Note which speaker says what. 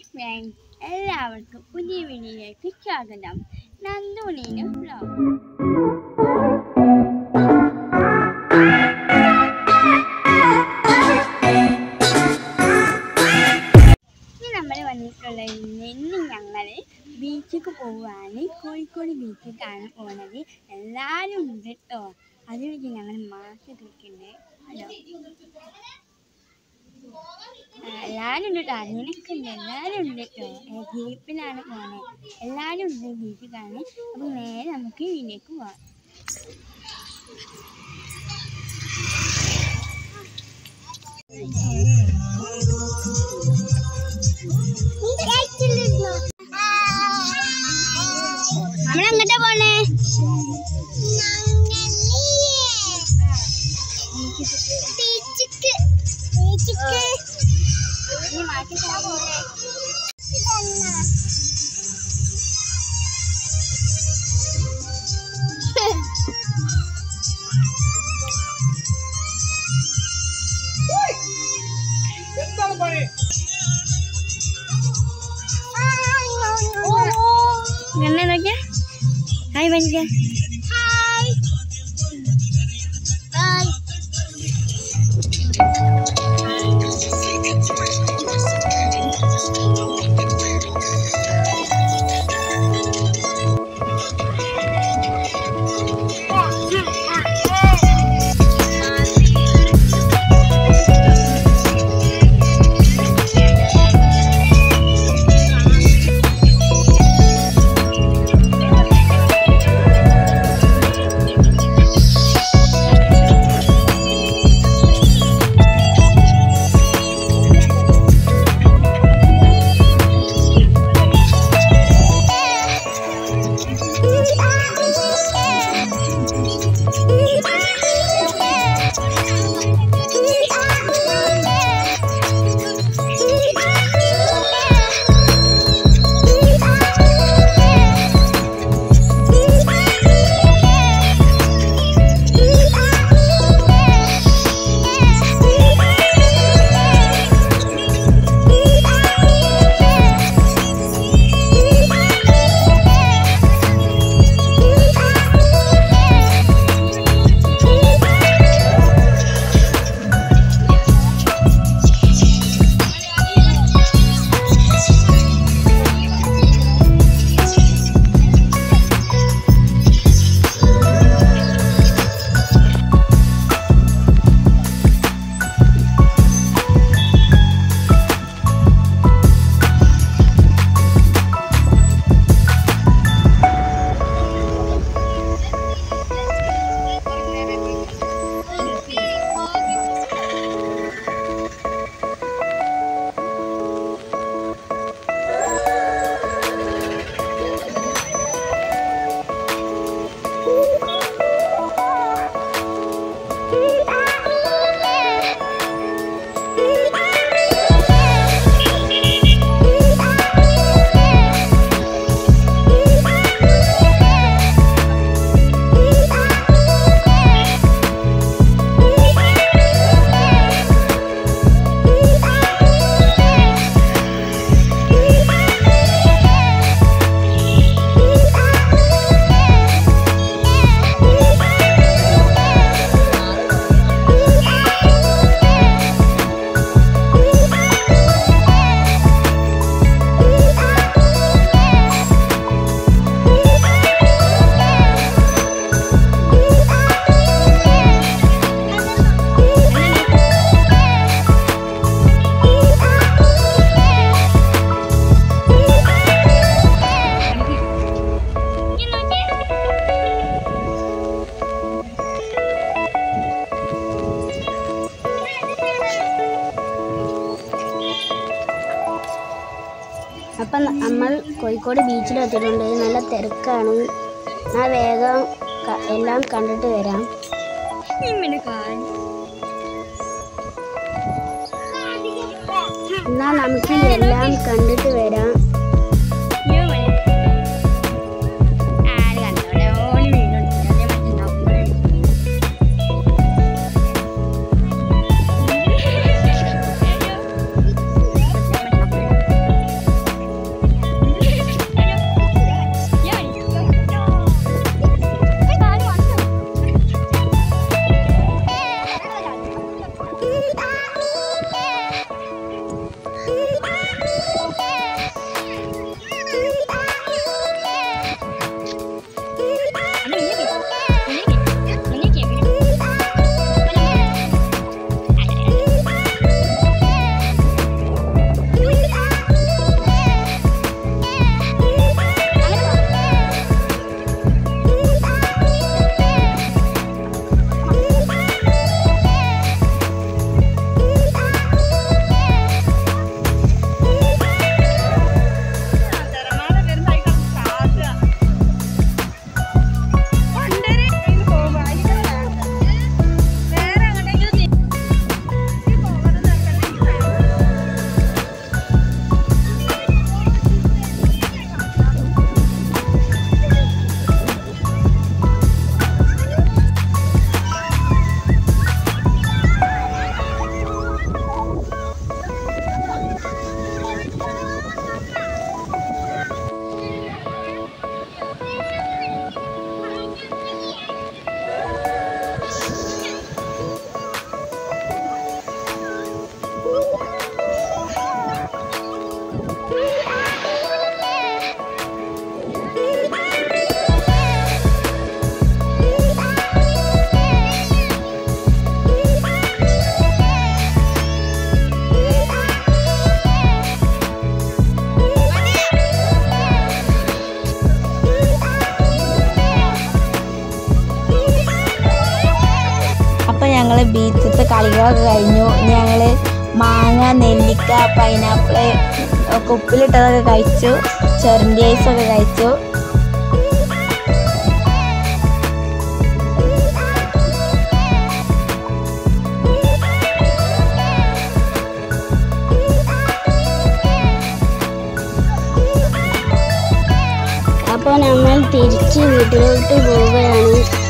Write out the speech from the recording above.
Speaker 1: Friends എല്ലാവർക്കും പുതിയ വീഡിയോയിലേക്ക് സ്വാഗതം നന്ദുനീനും vlog. ഇന്ന് നമ്മൾ വന്നിട്ടുള്ള ഇന്ന് ഞങ്ങൾ ബീച്ചിലേക്ക് പോവുകയാണ് കോഴിക്കോട് ബീച്ചിലേക്കാണ് പോകുന്നത് എല്ലാവരും ഉണ്ട് കേട്ടോ അതിലേക്ക് ഞങ്ങൾ മാസ്ക് ഇട്ടിട്ടുണ്ട് ഹലോ എല്ലാവരും ഉണ്ട് കേട്ടോ അതിനൊക്കെ ഉണ്ട് എല്ലാവരും ഉണ്ട് കേട്ടോ ജീപ്പിലാണ് പോകുന്നത് എല്ലാവരും ഉണ്ട് ബീച്ചിലാണ് അപ്പം നേരെ നമുക്ക് വീട്ടിലേക്ക് പോവാം നമ്മളെങ്ങോട്ടാ പോണേ ഇനി മാറ്റി പോണേ
Speaker 2: എന്താണ് പണി
Speaker 1: ഗണ്ണ നോക്കിയാ ഹായ് പഞ്ച
Speaker 3: അപ്പം നമ്മൾ കോഴിക്കോട് ബീച്ചിൽ എത്തിയിട്ടുണ്ട് നല്ല തിരക്കാണ് ഞാൻ വേഗം ക- എല്ലാം കണ്ടിട്ട് വരാം
Speaker 1: ഇങ്ങനെ കാണും
Speaker 3: എന്നാൽ നമുക്ക് എല്ലാം കണ്ടിട്ട് വരാം
Speaker 1: ആര് കണ്ടോടെ ഓടി വീഡിയോ എടുത്തിട്ട് അതേ മറ്റേ നമ്പർ
Speaker 4: ബീച്ചത്തെ കളികളൊക്കെ കഴിഞ്ഞു ഞങ്ങൾ മാങ്ങ നെല്ലിക്ക പൈനാപ്പിള് ഒക്കെ ഉപ്പിലിട്ടതൊക്കെ കഴിച്ചു ചൊരണ്ടി ഐസൊക്കെ കഴിച്ചു
Speaker 3: അപ്പോൾ നമ്മൾ തിരിച്ച് വീട്ടിലോട്ട് പോവുകയാണ്